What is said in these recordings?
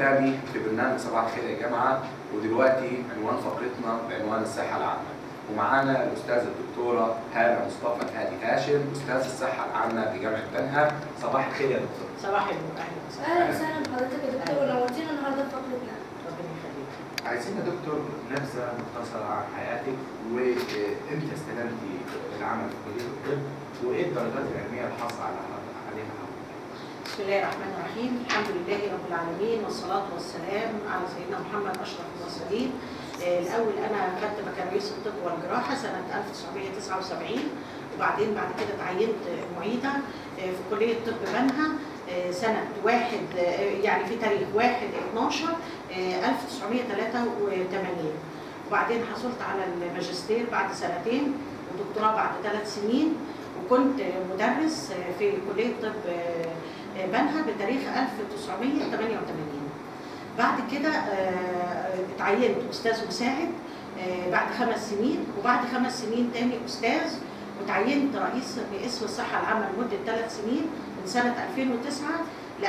تاني في برنامج صباح الخير يا جماعه ودلوقتي عنوان فقرتنا بعنوان الصحه العامه ومعانا الاستاذه الدكتوره هاله مصطفى الهادي هاشم استاذ الصحه العامه بجامعه بنها صباح الخير يا دكتور صباح النور اهلا وسهلا اهلا وسهلا بحضرتك يا دكتور ونورتينا النهارده في فقرتنا ربنا يخليك عايزين يا دكتور نبذه مختصره عن حياتك وامتى استلمتي العمل في كليه الطب وايه الدرجات العلميه اللي حصل على عليها بسم الله الرحمن الرحيم الحمد لله رب العالمين والصلاة والسلام على سيدنا محمد أشرف المرسلين آه، الأول أنا خدت بكالوريوس الطب والجراحة سنة 1979 وبعدين بعد كده اتعينت معيدة آه، في كلية طب بنها آه، سنة واحد آه، يعني في تاريخ 1 12 آه، 1983 وبعدين حصلت على الماجستير بعد سنتين ودكتوراه بعد ثلاث سنين وكنت مدرس في كلية طب بنها بتاريخ 1988 بعد كده آه، اتعينت أستاذ مساعد آه، بعد خمس سنين وبعد خمس سنين تاني أستاذ وتعينت رئيس باسم الصحة العامة لمدة ثلاث سنين من سنة 2009 ل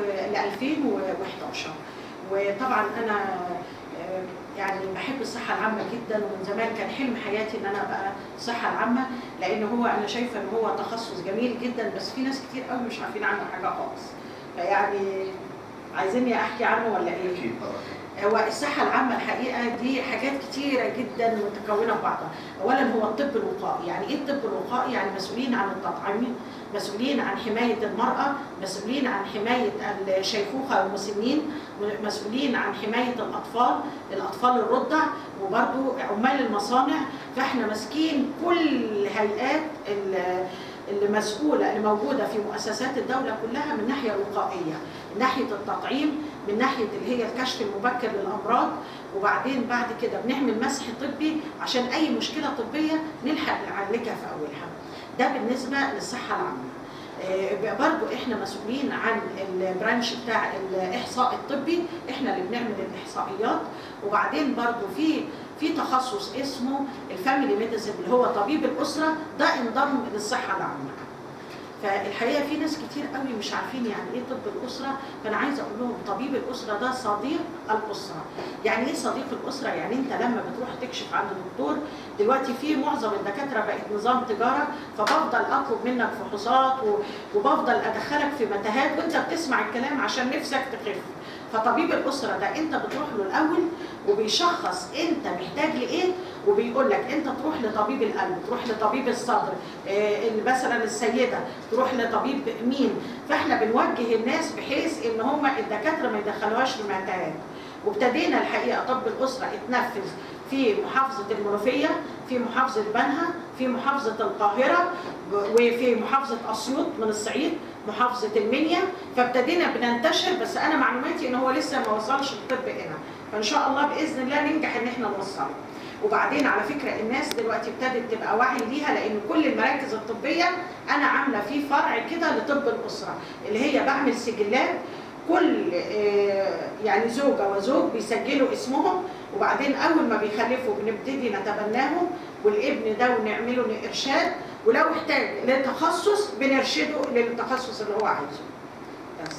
2011 وطبعا أنا آه، يعني بحب الصحة العامة جدا ومن زمان كان حلم حياتي ان انا ابقى الصحة العامة لان هو انا شايفة ان هو تخصص جميل جدا بس في ناس كتير قوي مش عارفين عنه حاجة خالص فيعني عايزيني احكي عنه ولا ايه؟ اكيد طبعا هو الصحة العامة الحقيقة دي حاجات كتيرة جدا متكونة ببعضها، أولا هو الطب الوقائي، يعني إيه الطب الوقائي؟ يعني مسؤولين عن التطعيم، مسؤولين عن حماية المرأة، مسؤولين عن حماية الشيخوخة والمسنين، مسؤولين عن حماية الأطفال، الأطفال الرضع، وبرضو عمال المصانع، فإحنا ماسكين كل هيئات ال- اللي مسؤولة اللي موجودة في مؤسسات الدولة كلها من ناحية الوقائية، من ناحية التطعيم، من ناحيه اللي هي الكشف المبكر للامراض وبعدين بعد كده بنعمل مسح طبي عشان اي مشكله طبيه نلحق نعالجها في اولها ده بالنسبه للصحه العامه آه، برضو احنا مسؤولين عن البرانش بتاع الاحصاء الطبي احنا اللي بنعمل الاحصائيات وبعدين برضو في في تخصص اسمه الفاميلي ميديسن اللي هو طبيب الاسره ده انضم للصحه العامه فالحقيقه في ناس كتير قوي مش عارفين يعني ايه طب الاسره فانا عايزه اقول لهم طبيب الاسره ده صديق الاسره يعني ايه صديق الاسره يعني انت لما بتروح تكشف عند دكتور دلوقتي في معظم الدكاتره بقت نظام تجاره فبفضل اطلب منك فحوصات و- وبفضل ادخلك في متاهات وانت بتسمع الكلام عشان نفسك تخف فطبيب الاسره ده انت بتروح له الاول وبيشخص انت محتاج لايه وبيقول لك انت تروح لطبيب القلب تروح لطبيب الصدر آه، مثلا السيده تروح لطبيب مين فاحنا بنوجه الناس بحيث ان هم الدكاتره ما يدخلوهاش في متاهات وابتدينا الحقيقه طب الاسره اتنفذ في محافظه المنوفيه في محافظه بنها في محافظه القاهره وفي محافظه اسيوط من الصعيد محافظه المنيا فابتدينا بننتشر بس انا معلوماتي ان هو لسه ما وصلش الطب هنا فان شاء الله باذن الله ننجح ان احنا نوصله وبعدين على فكره الناس دلوقتي ابتدت تبقى واعي ليها لان كل المراكز الطبيه انا عامله فيه فرع كده لطب الاسره اللي هي بعمل سجلات كل آه، يعني زوجه وزوج بيسجلوا اسمهم وبعدين اول ما بيخلفوا بنبتدي نتبناهم والابن ده ونعمله ارشاد ولو احتاج لتخصص بنرشده للتخصص اللي هو عايزه بس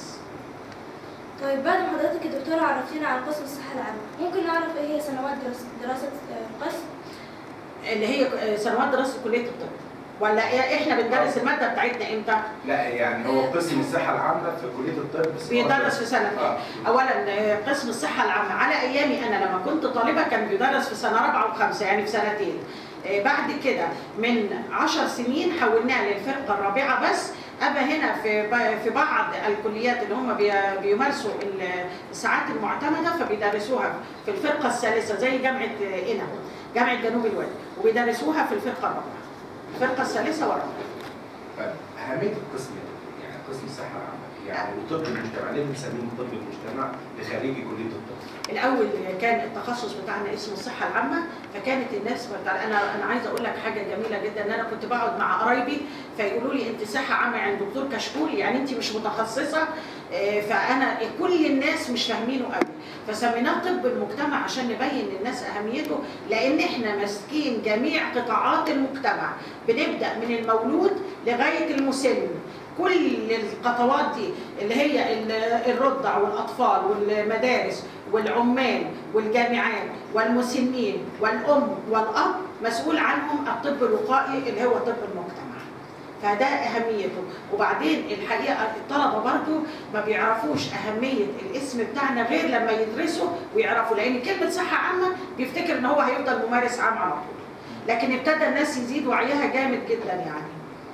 طيب بعد ما حضرتك يا دكتورة عرفتينا عن قسم الصحة العامة ممكن نعرف ايه هي سنوات دراسة, دراسة آه، القسم؟ اللي هي سنوات دراسه كليه الطب ولا إيه- احنا بندرس الماده بتاعتنا امتى؟ لا يعني هو قسم الصحه العامه في كليه الطب بس بيدرس في سنه اه اولا آه، قسم الصحه العامه على ايامي انا لما كنت طالبه كان بيدرس في سنه رابعه وخمسه يعني في سنتين آه، بعد كده من عشر سنين حولناه للفرقه الرابعه بس أبا هنا في ب- في بعض الكليات اللي هم بي- بيمارسوا ال- الساعات المعتمده فبيدرسوها في الفرقه الثالثه زي جامعه آه، قنا جامعه جنوب الوادي وبيدرسوها في الفرقه الرابعه الفرقه الثالثه والرابعه طيب اهميه القسم يا دكتور؟ يعني قسم الصحه العامه يعني وطب المجتمع ليه بنسميه طب المجتمع لخريجي كليه الطب؟ الاول كان التخصص بتاعنا اسمه الصحه العامه فكانت الناس بتاع انا انا عايزه اقول لك حاجه جميله جدا ان انا كنت بقعد مع قرايبي فيقولوا لي انت صحه عامه يعني دكتور كشكول يعني انت مش متخصصه آه، فانا كل الناس مش فاهمينه قوي فسميناه طب المجتمع عشان نبين للناس اهميته لان احنا ماسكين جميع قطاعات المجتمع بنبدا من المولود لغايه المسن كل الخطوات دي اللي هي ال- الرضع والاطفال والمدارس والعمال والجامعات والمسنين والام والاب مسؤول عنهم الطب الوقائي اللي هو طب المجتمع فده اهميته وبعدين الحقيقه الطلبه برضو ما بيعرفوش اهميه الاسم بتاعنا غير لما يدرسوا ويعرفوا لان كلمه صحه عامه بيفتكر ان هو هيفضل ممارس عام على طول لكن ابتدى الناس يزيد وعيها جامد جدا يعني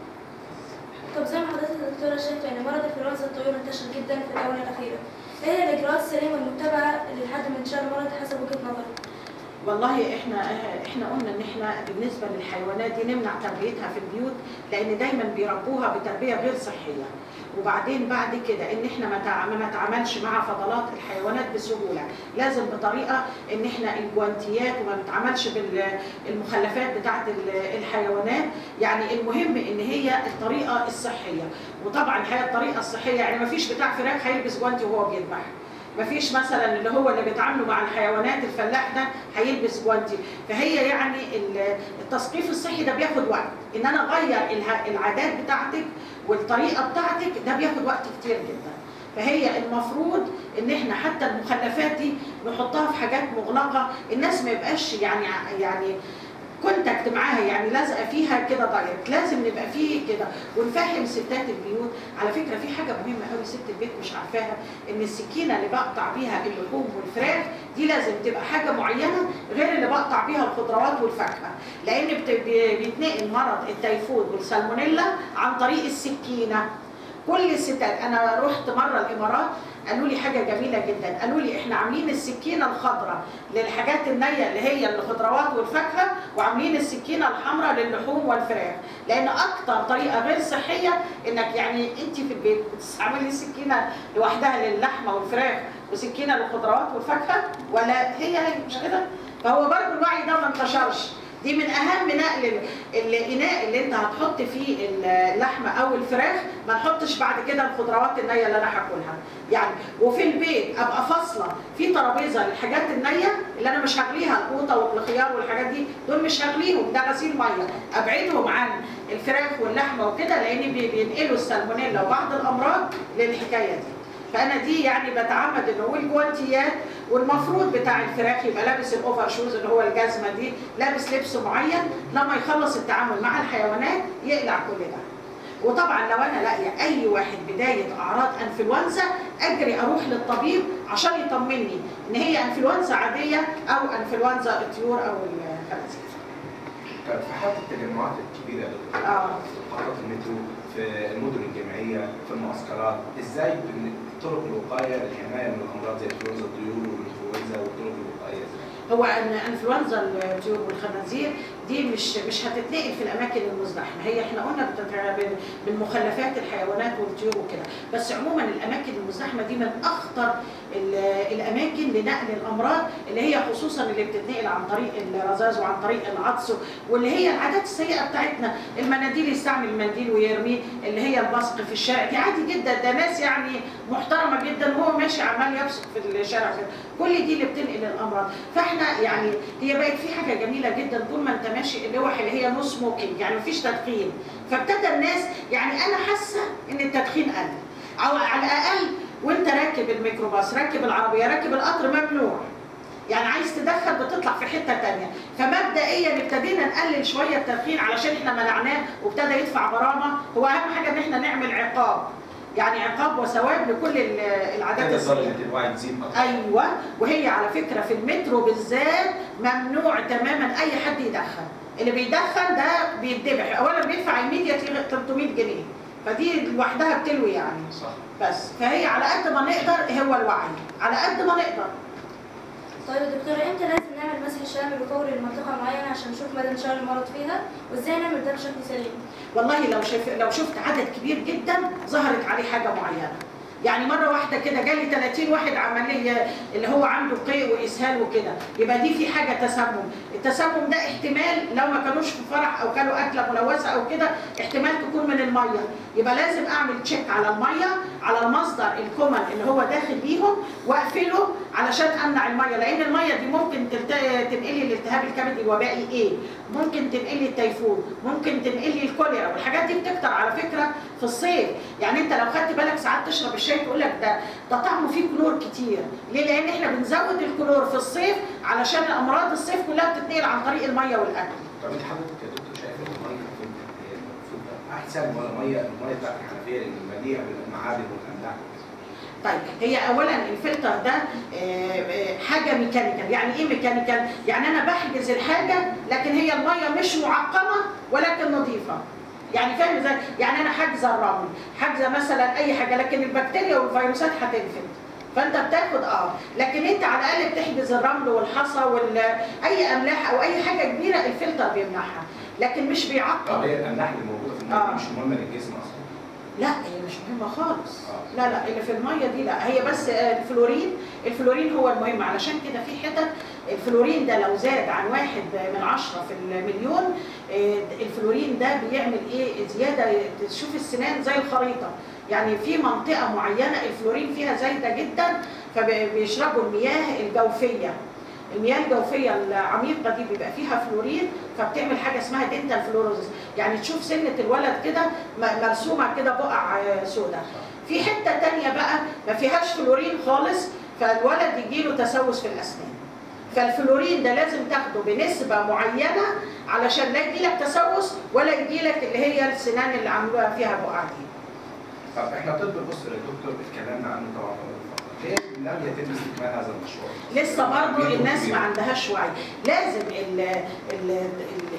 طب زي ما حضرتك يا دكتورة شايفة إن مرض انفلونزا الطيور انتشر جدا في الآونة الأخيرة. إيه هي الإجراءات السليمة المتبعة للحد من انتشار المرض حسب وجهة نظرك؟ والله احنا احنا قلنا ان احنا بالنسبه للحيوانات دي نمنع تربيتها في البيوت لان دايما بيربوها بتربيه غير صحيه وبعدين بعد كده ان احنا ما تع- ما نتعاملش مع فضلات الحيوانات بسهوله لازم بطريقه ان احنا الجوانتيات وما نتعاملش بالمخلفات بتاعه ال- الحيوانات يعني المهم ان هي الطريقه الصحيه وطبعا هي الطريقه الصحيه يعني ما فيش بتاع فراخ هيلبس جوانتي وهو بيذبح مفيش مثلا اللي هو اللي بيتعاملوا مع الحيوانات الفلاح ده هيلبس جوانتي فهي يعني ال- التثقيف الصحي ده بياخد وقت ان انا اغير اله- العادات بتاعتك والطريقه بتاعتك ده بياخد وقت كتير جدا فهي المفروض ان احنا حتى المخلفات دي نحطها في حاجات مغلقه الناس ما يبقاش يعني يعني كونتاكت معاها يعني لازقه فيها كده دايركت لازم نبقى فيه كده ونفهم ستات البيوت على فكره في حاجه مهمه قوي ست البيت مش عارفاها ان السكينه اللي بقطع بيها اللحوم والفراخ دي لازم تبقى حاجه معينه غير اللي بقطع بيها الخضروات والفاكهه لان بت- بي- بيتنقل مرض التيفود والسالمونيلا عن طريق السكينه كل الستات انا رحت مره الامارات قالوا لي حاجه جميله جدا قالوا لي احنا عاملين السكينه الخضراء للحاجات النيه اللي هي الخضروات والفاكهه وعاملين السكينه الحمراء للحوم والفراخ لان اكتر طريقه غير صحيه انك يعني انت في البيت بتستعملي سكينه لوحدها للحمه والفراخ وسكينه للخضروات والفاكهه ولا هي هي مش كده فهو برضه الوعي ده ما انتشرش دي من اهم نقل ال- الاناء اللي انت هتحط فيه اللحمه او الفراخ ما نحطش بعد كده الخضروات النيه اللي انا هاكلها يعني وفي البيت ابقى فاصله في ترابيزه للحاجات النيه اللي انا مش هغليها القوطه والخيار والحاجات دي دول مش هغليهم ده غسيل ميه ابعدهم عن الفراخ واللحمه وكده لان بي- بينقلوا السالمونيلا وبعض الامراض للحكايه دي فانا دي يعني بتعمد ان اقول جوانتيات والمفروض بتاع الفراخ يبقى لابس الاوفر شوز اللي هو الجزمه دي لابس لبس معين لما يخلص التعامل مع الحيوانات يقلع كل ده وطبعا لو انا لاقيه اي واحد بدايه اعراض انفلونزا اجري اروح للطبيب عشان يطمني ان هي انفلونزا عاديه او انفلونزا الطيور او الخنازير طيب في حالة التجمعات الكبيرة يا دكتور اه في محطات المترو في المدن الجامعية في المعسكرات ازاي بن- طرق الوقاية للحماية من الأمراض زي انفلونزا الطيور والانفلونزا والطرق الوقائية ازاي؟ هو ان انفلونزا الطيور والخنازير دي مش مش هتتنقل في الاماكن المزدحمه هي احنا قلنا بتتع- بال- بالمخلفات الحيوانات والطيور وكده بس عموما الاماكن المزدحمه دي من اخطر ال- الاماكن لنقل الامراض اللي هي خصوصا اللي بتتنقل عن طريق الرذاذ وعن طريق العطس واللي هي العادات السيئه بتاعتنا المناديل يستعمل المنديل ويرميه اللي هي البصق في الشارع دي عادي جدا ده ناس يعني محترمه جدا وهو ماشي عمال يبصق في الشارع كده كل دي اللي بتنقل الامراض فاحنا يعني هي بقت في حاجه جميله جدا طول ما انت ماشي اللوح اللي هي نو سموكينج يعني مفيش تدخين فابتدى الناس يعني انا حاسه ان التدخين قل او على الاقل وانت راكب الميكروباص راكب العربيه راكب القطر ممنوع يعني عايز تدخل بتطلع في حته تانية فمبدئيا ابتدينا نقلل شويه التدخين علشان احنا منعناه وابتدى يدفع غرامه هو اهم حاجه ان احنا نعمل عقاب يعني عقاب وثواب لكل ال- العادات كده السيئه درجة الوعي تزيد أكتر ايوه وهي على فكره في المترو بالذات ممنوع تماما اي حد يدخن اللي بيدخن ده بيتذبح اولا بيدفع ايميديتلي 300 جنيه فدي لوحدها بتلوي يعني صح بس فهي على قد ما نقدر هو الوعي على قد ما نقدر طيب يا دكتورة امتى لازم نعمل مسح شامل وفوري لمنطقة معينة عشان نشوف مدى انتشار المرض فيها وازاي نعمل ده بشكل سليم؟ والله لو شف... لو شفت عدد كبير جدا ظهرت عليه حاجه معينه يعني مره واحده كده جالي 30 واحد عمل لي اللي هو عنده قيء واسهال وكده يبقى دي في حاجه تسمم التسمم ده احتمال لو ما كانوش في فرح او كانوا اكله ملوثه او كده احتمال تكون من الميه يبقى لازم اعمل تشيك على الميه على المصدر الكومن اللي هو داخل ليهم واقفله علشان امنع الميه لان الميه دي ممكن تلت- تنقلي الالتهاب الكبدي الوبائي ايه ممكن تنقلي التيفود ممكن تنقلي الكوليرا والحاجات دي بتكتر على فكره في الصيف يعني انت لو خدت بالك ساعات تشرب الشاي تقول لك ده ده طعمه فيه كلور كتير ليه لان احنا بنزود الكلور في الصيف علشان امراض الصيف كلها بتتنقل عن طريق الميه والاكل طب انت حضرتك يا دكتور شايف ان الميه هي المفروض احسن ولا ميه الميه بتاعت الحنفيه المليئه بالمعادن والاملاح طيب هي اولا الفلتر ده آه، آه، حاجه ميكانيكال يعني ايه ميكانيكال يعني انا بحجز الحاجه لكن هي الميه مش معقمه ولكن نظيفه يعني فاهم ازاي يعني انا حاجزه الرمل حاجزه مثلا اي حاجه لكن البكتيريا والفيروسات هتنفد فانت بتاخد اه لكن انت على الاقل بتحجز الرمل والحصى وال اي املاح او اي حاجه كبيره الفلتر بيمنعها لكن مش طب بيعقم هي الاملاح اللي موجوده في الميه آه. دي مش مهمه للجسم اصلا لا هي مش مهمه خالص آه. لا لا اللي في الميه دي لا هي بس آه، الفلورين الفلورين هو المهم علشان كده في حتت الفلورين ده لو زاد عن واحد من عشرة في المليون آه، الفلورين ده بيعمل ايه زياده تشوف السنان زي الخريطه يعني في منطقه معينه الفلورين فيها زايده جدا فبيشربوا المياه الجوفيه المياه الجوفيه العميقه دي بيبقى فيها فلورين فبتعمل حاجه اسمها دينتال فلوروزس يعني تشوف سنه الولد كده م- مرسومه كده بقع آه، سوداء في حته تانية بقى ما فيهاش فلورين خالص فالولد يجيله تسوس في الاسنان فالفلورين ده لازم تاخده بنسبه معينه علشان لا يجيلك تسوس ولا يجيلك اللي هي السنان اللي عاملوها فيها بقع دي طب احنا طب الاسره يا دكتور اتكلمنا عنه طبعا في أول الفقرة. ليه لم يتم استكمال هذا المشروع؟ لسه برضه كبير الناس وكبير. ما عندهاش وعي لازم ال ال ال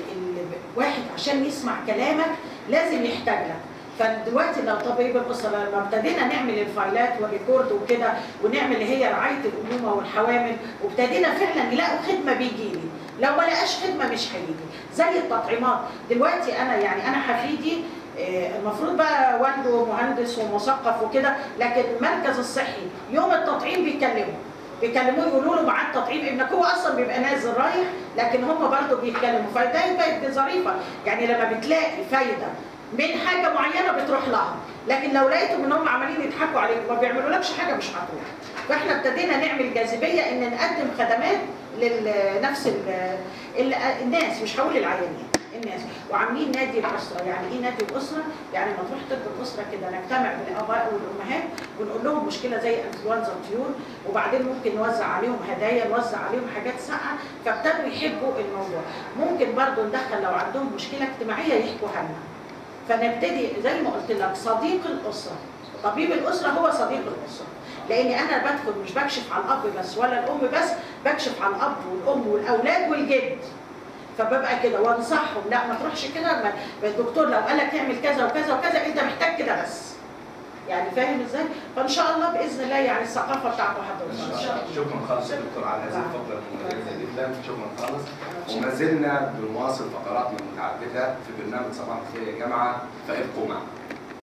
الواحد عشان يسمع كلامك لازم يحتاج لك فدلوقتي لو طبيب الاسره لما ابتدينا نعمل الفايلات والريكورد وكده ونعمل اللي هي رعايه الامومه والحوامل وابتدينا فعلا يلاقوا خدمه بيجي لي لو ما لقاش خدمه مش هيجي زي التطعيمات دلوقتي انا يعني انا حفيدي آه، المفروض بقى والده مهندس ومثقف وكده لكن المركز الصحي يوم التطعيم بيكلمه بيكلموه يقولوا له ميعاد تطعيم ابنك هو اصلا بيبقى نازل رايح لكن هم برضه بيتكلموا فده بقت ظريفه يعني لما بتلاقي فايده من حاجه معينه بتروح لها لكن لو لقيتهم ان هم عمالين يضحكوا عليك ما بيعملولكش حاجه مش هتروح فاحنا ابتدينا نعمل جاذبيه ان نقدم خدمات لنفس ال- ال- الناس مش هقول العيانين الناس وعاملين نادي الاسره يعني ايه نادي الاسره يعني لما تروح طب الاسره كده نجتمع بالاباء والامهات ونقول لهم مشكله زي انفلونزا الطيور وبعدين ممكن نوزع عليهم هدايا نوزع عليهم حاجات ساقعه فابتدوا يحبوا الموضوع ممكن برضو ندخل لو عندهم مشكله اجتماعيه يحكوها لنا فنبتدي زي ما قلت لك صديق الاسره طبيب الاسره هو صديق الاسره لاني انا بدخل مش بكشف عن الاب بس ولا الام بس بكشف عن الاب والام والاولاد والجد فببقى كده وانصحهم لا ما تروحش كده ما- الدكتور لو قال لك اعمل كذا وكذا وكذا انت محتاج كده بس يعني فاهم ازاي؟ فان شاء الله باذن الله يعني الثقافه بتاعته هتوصل ان شاء الله شكرا خالص يا دكتور على هذه الفقره المميزه جدا شكرا خالص وما زلنا بنواصل فقراتنا المتعدده في برنامج صباح الخير يا جماعه فابقوا معنا